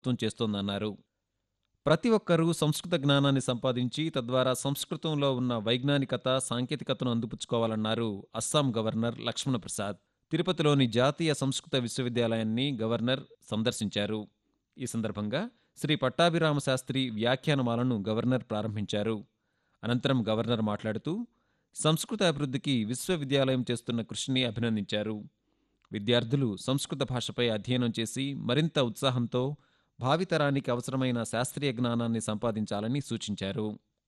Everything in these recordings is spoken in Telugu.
ప్రభుత్వం చేస్తోందన్నారు ప్రతి ఒక్కరూ సంస్కృత జ్ఞానాన్ని సంపాదించి తద్వారా సంస్కృతంలో ఉన్న వైజ్ఞానికత సాంకేతికతను అందిపుచ్చుకోవాలన్నారు అస్సాం గవర్నర్ లక్ష్మణ ప్రసాద్ తిరుపతిలోని జాతీయ సంస్కృత విశ్వవిద్యాలయాన్ని గవర్నర్ సందర్శించారు ఈ సందర్భంగా శ్రీ పట్టాభిరామ శాస్త్రి వ్యాఖ్యానమాలను గవర్నర్ ప్రారంభించారు అనంతరం గవర్నర్ మాట్లాడుతూ సంస్కృత అభివృద్ధికి విశ్వవిద్యాలయం చేస్తున్న కృషిని అభినందించారు విద్యార్థులు సంస్కృత భాషపై అధ్యయనం చేసి మరింత ఉత్సాహంతో భావితరానికి అవసరమైన శాస్త్రీయ జ్ఞానాన్ని సంపాదించాలని సూచించారు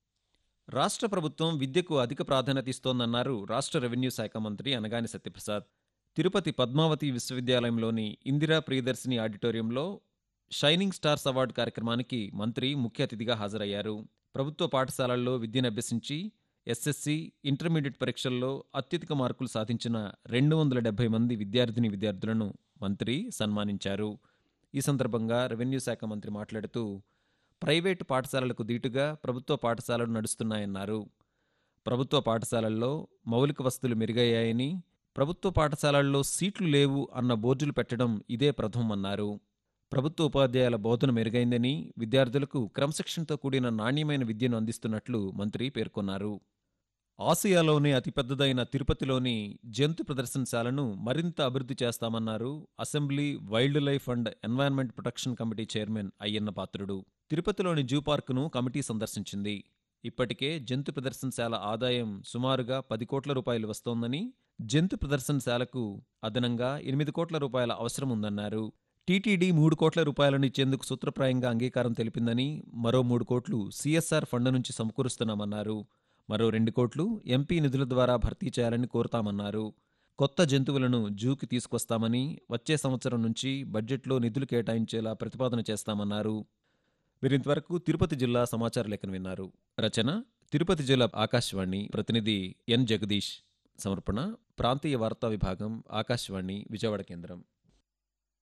రాష్ట్ర ప్రభుత్వం విద్యకు అధిక ప్రాధాన్యత ఇస్తోందన్నారు రాష్ట్ర రెవెన్యూ శాఖ మంత్రి అనగాని సత్యప్రసాద్ తిరుపతి పద్మావతి విశ్వవిద్యాలయంలోని ఇందిరా ప్రియదర్శిని ఆడిటోరియంలో షైనింగ్ స్టార్స్ అవార్డు కార్యక్రమానికి మంత్రి ముఖ్య అతిథిగా హాజరయ్యారు ప్రభుత్వ పాఠశాలల్లో విద్యను అభ్యసించి ఎస్ఎస్సి ఇంటర్మీడియట్ పరీక్షల్లో అత్యధిక మార్కులు సాధించిన రెండు వందల డెబ్బై మంది విద్యార్థిని విద్యార్థులను మంత్రి సన్మానించారు ఈ సందర్భంగా రెవెన్యూ శాఖ మంత్రి మాట్లాడుతూ ప్రైవేటు పాఠశాలలకు దీటుగా ప్రభుత్వ పాఠశాలలు నడుస్తున్నాయన్నారు ప్రభుత్వ పాఠశాలల్లో మౌలిక వసతులు మెరుగయ్యాయని ప్రభుత్వ పాఠశాలల్లో సీట్లు లేవు అన్న బోర్డులు పెట్టడం ఇదే ప్రథమన్నారు ప్రభుత్వ ఉపాధ్యాయుల బోధన మెరుగైందని విద్యార్థులకు క్రమశిక్షణతో కూడిన నాణ్యమైన విద్యను అందిస్తున్నట్లు మంత్రి పేర్కొన్నారు ఆసియాలోనే అతిపెద్దదైన తిరుపతిలోని జంతు ప్రదర్శనశాలను మరింత అభివృద్ధి చేస్తామన్నారు assembly wildlife and environment protection committee chairman Ayyanna Patrudu తిరుపతిలోని జూ పార్కును కమిటీ సందర్శించింది ఇప్పటికే జంతు ప్రదర్శనశాల ఆదాయం సుమారుగా పది కోట్ల రూపాయలు వస్తోందని జంతు ప్రదర్శనశాలకు అదనంగా ఎనిమిది కోట్ల రూపాయల అవసరం ఉందన్నారు టీటీడీ మూడు కోట్ల రూపాయలను ఇచ్చేందుకు సూత్రప్రాయంగా అంగీకారం తెలిపిందని మరో మూడు కోట్లు సీఎస్ఆర్ ఫండ్ నుంచి సమకూరుస్తున్నామన్నారు మరో రెండు కోట్లు ఎంపీ నిధుల ద్వారా భర్తీ చేయాలని కోరుతామన్నారు కొత్త జంతువులను జూకి తీసుకొస్తామని వచ్చే సంవత్సరం నుంచి బడ్జెట్లో నిధులు కేటాయించేలా ప్రతిపాదన చేస్తామన్నారు వీరింతవరకు తిరుపతి జిల్లా సమాచార లేఖను విన్నారు రచన తిరుపతి జిల్లా ఆకాశవాణి ప్రతినిధి ఎన్ జగదీష్ సమర్పణ ప్రాంతీయ వార్తా విభాగం ఆకాశవాణి విజయవాడ కేంద్రం